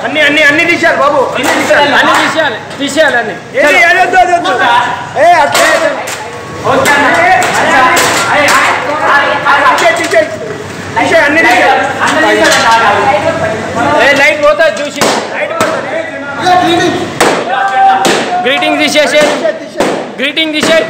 అన్ని అన్ని అన్ని తీసేయాలి బాబు అన్ని తీసేయాలి అన్ని తీసేయాలి తీసేయాలి అన్ని ఏది ఏది వద్దు, అది వద్దు. ఏ అట్లా తీసేయ్, తీసేయ్. తీసేయ్, అన్ని తీసేయాలి ఏ లైట్ పోతా చూసి గ్రీటింగ్ తీసేసి గ్రీటింగ్ తీసేయి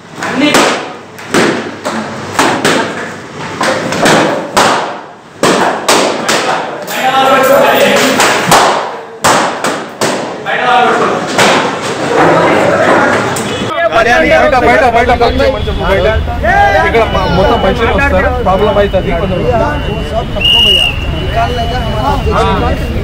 బయట బయట బయట కొంచెం బయట ఇక్కడ మ- మొత్తం మనుషులు వస్తారు ప్రాబ్లం అవుతుంది కొంచెం